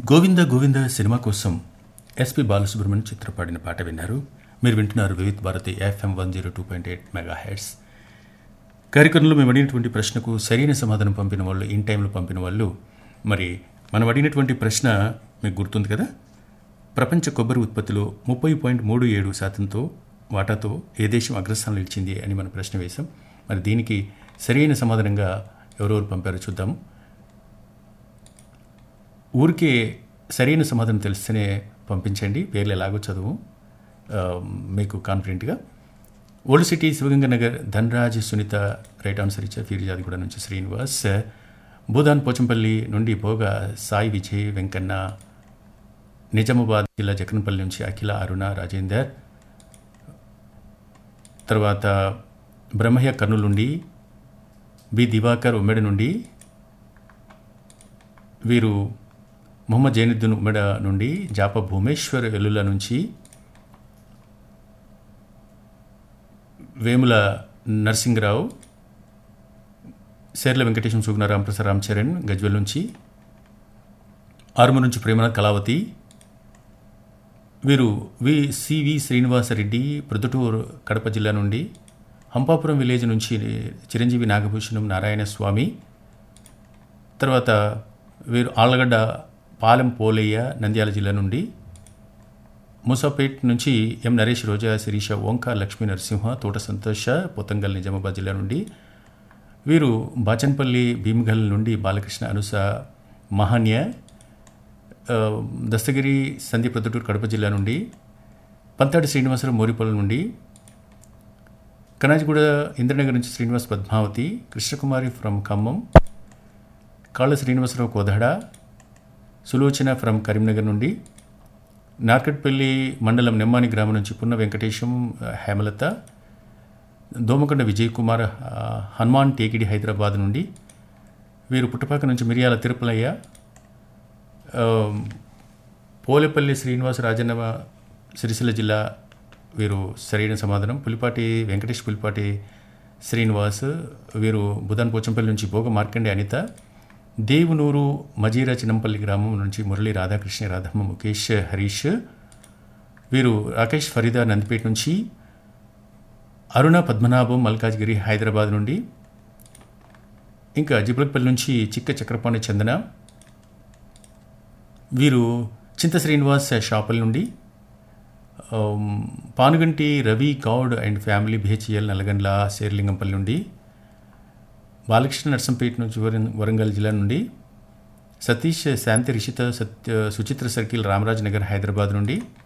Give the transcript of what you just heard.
Govinda Govinda cinema కోసం SP Balasubrahmanyam Chitra పాడిన పాట విన్నారు మీరు వింటున్నారు Vividh Bharati FM one zero two point eight megahertz కార్యక్రమంలో మేము అడిగినటువంటి ప్రశ్నకు సరైన సమాధానం పంపిన వాళ్ళు ఇన్ టైంలో పంపిన వాళ్ళు మరి మనం అడిగినటువంటి ప్రశ్న మీకు గుర్తుంది కదా ప్రపంచ కొబ్బరి ఉత్పత్తిలో ముప్పై పాయింట్ మూడు ఏడు శాతంతో వాటాతో ఏ దేశం అగ్రస్థానం నిలిచింది అని మనం ప్రశ్న వేశాం మరి దీనికి సరైన సమాధానంగా ఎవరెవరు పంపారో చూద్దాం ఊరికే సరైన సమాధానం తెలిస్తేనే పంపించండి పేర్లు ఎలాగో చదువు ఆ, మీకు కాన్ఫిడెంట్గా old city Shivaganga Nagar Dhanaraj Sunitha right answer ఇచ్చారు ఫిర్యాదిగూడ నుంచి శ్రీనివాస్ భూదాన్ పోచంపల్లి నుండి పోగా సాయి విజయ్ వెంకన్న నిజామాబాద్ జిల్లా జకన్పల్లి నుంచి అఖిల అరుణ రాజేందర్ తర్వాత బ్రహ్మయ్య కర్నూలు నుండి బి దివాకర్ ఉమ్మెడ నుండి వీరు మొహమ్మద్ జైనుద్దీన్ ఉమ్మెడ నుండి జాప భూమేశ్వర్ వెల్లుల నుంచి వేముల నరసింగరావు శేర్ల వెంకటేశం సుగుణ రామప్రసాద్ రామ్ చరణ్ గజ్వెల్ నుంచి ఆరుమ నుంచి ప్రేమనాథ్ కళావతి వీరు వి సివి శ్రీనివాసరెడ్డి ప్రొద్దుటూరు కడప జిల్లా నుండి హంపాపురం విలేజ్ నుంచి చిరంజీవి నాగభూషణం నారాయణ స్వామి తర్వాత వీరు ఆళ్ళగడ్డ పాలెం పోలయ్య నంద్యాల జిల్లా నుండి మూసాపేట్ నుంచి ఎం నరేష్ రోజా శిరీష ఓంకార్ లక్ష్మీ నరసింహ తోట సంతోష పోతంగల్ నిజామాబాద్ జిల్లా నుండి వీరు బాచన్పల్లి భీమగల్ నుండి బాలకృష్ణ అనుస మహాన్య ఆ, దస్తగిరి సంధ్య ప్రొద్దుటూరు కడప జిల్లా నుండి పంతాడి శ్రీనివాసరావు మోరిపల్లి నుండి కనాజిగూడ ఇంద్రనగర్ నుంచి శ్రీనివాస్ పద్మావతి కృష్ణకుమారి ఫ్రమ్ ఖమ్మం కాళ్ళ శ్రీనివాసరావు కోదాడ సులోచన ఫ్రమ్ కరీంనగర్ నుండి నార్కట్పల్లి మండలం నెమ్మాని గ్రామం నుంచి పున్న వెంకటేశం ఆ, హేమలత దోమకొండ విజయ్ కుమార్ ఆ, హనుమాన్ టేకిడి హైదరాబాద్ నుండి వీరు పుట్టపాక నుంచి మిరియాల తిరుపలయ్య ఆ, పోలేపల్లి శ్రీనివాస రాజన్న సిరిసిల్ల జిల్లా వీరు సరైన సమాధానం పులిపాటి వెంకటేష్ పులిపాటి శ్రీనివాస్ వీరు బుధాన్ పోచంపల్లి నుంచి భోగ మార్కండే అనిత దేవునూరు మజీరా చిన్నంపల్లి గ్రామం నుంచి మురళి రాధాకృష్ణ రాధమ్మ ముఖేష్ హరీష్ వీరు రాకేష్ ఫరీదా నందిపేట నుంచి అరుణ పద్మనాభం మల్కాజ్గిరి హైదరాబాద్ నుండి ఇంకా జిబ్లక్పల్లి నుంచి చిక్క చక్రపాణి చందన వీరు చింత శ్రీనివాస్ షాపల్ నుండి ఆమ్, Panuganti Ravi Goud and family BHEL Nallagandla Serilingampally నుండి బాలకృష్ణ నర్సంపేట నుంచి వరం- వరంగల్ జిల్లా నుండి సతీష్ శాంతి రిషిత సత్య సుచిత్ర సర్కిల్ రామరాజ్ నగర్ హైదరాబాద్ నుండి